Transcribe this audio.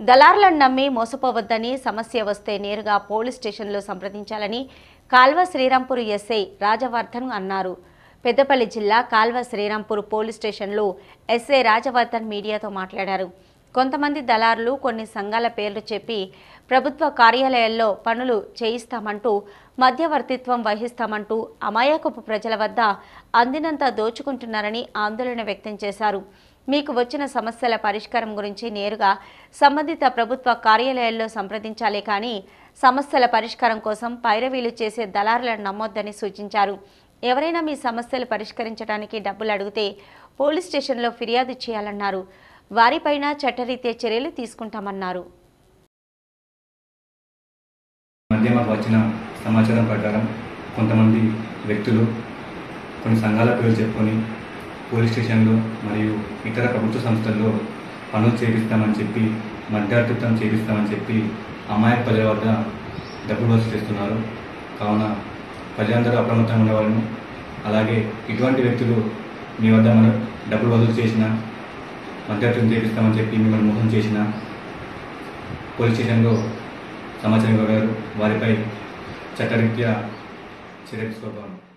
దళారులను నమ్మి మోసపోవద్దని సమస్య వస్తే నేరుగా పోలీస్ స్టేషన్లో సంప్రదించాలని కాల్వ శ్రీరాంపూర్ ఎస్ఐ రాజవర్ధన్ అన్నారు పెద్దపల్లి జిల్లా కాల్వ శ్రీరాంపూర్ పోలీస్ స్టేషన్లో ఎస్ఐ రాజవర్ధన్ మీడియాతో మాట్లాడారు కొంతమంది దళారులు కొన్ని సంఘాల పేర్లు చెప్పి ప్రభుత్వ కార్యాలయాల్లో పనులు చేయిస్తామంటూ మధ్యవర్తిత్వం వహిస్తామంటూ అమాయకపు ప్రజల వద్ద అందినంత దోచుకుంటున్నారని ఆందోళన వ్యక్తం చేశారు మీకు వచ్చిన సమస్యల పరిష్కారం గురించి నేరుగా సంబంధిత ప్రభుత్వ కార్యాలయాల్లో సంప్రదించాలే కానీ సమస్యల పరిష్కారం కోసం పైరవీలు చేసే దళారులను నమ్మొద్దని సూచించారు ఎవరైనా మీ సమస్యలు పరిష్కరించడానికి డబ్బులు అడిగితే పోలీస్ స్టేషన్లో ఫిర్యాదు చేయాలన్నారు వారిపైన చట్టరీత్యా చర్యలు తీసుకుంటామన్నారు మధ్య మాకు వచ్చిన సమాచారం ప్రకారం కొంతమంది వ్యక్తులు కొన్ని సంఘాల పేర్లు చెప్పుకొని పోలీస్ స్టేషన్లో మరియు ఇతర ప్రభుత్వ సంస్థల్లో పనులు చేపిస్తామని చెప్పి మధ్యవర్తిత్వం చేపిస్తామని చెప్పి అమాయక ప్రజల వద్ద డబ్బులు వసూలు చేస్తున్నారు కావున ప్రజలందరూ అప్రమత్తంగా ఉండవాలని అలాగే ఇటువంటి వ్యక్తులు మీ వద్ద మన డబ్బులు వసూలు చేసిన మధ్యవర్తిత్వం చేపిస్తామని చెప్పి మిమ్మల్ని మోసం చేసిన పోలీస్ స్టేషన్లో సమాచారం ఇవ్వగలరు వారిపై చట్టరీత్యా చర్య తీసుకోగలరు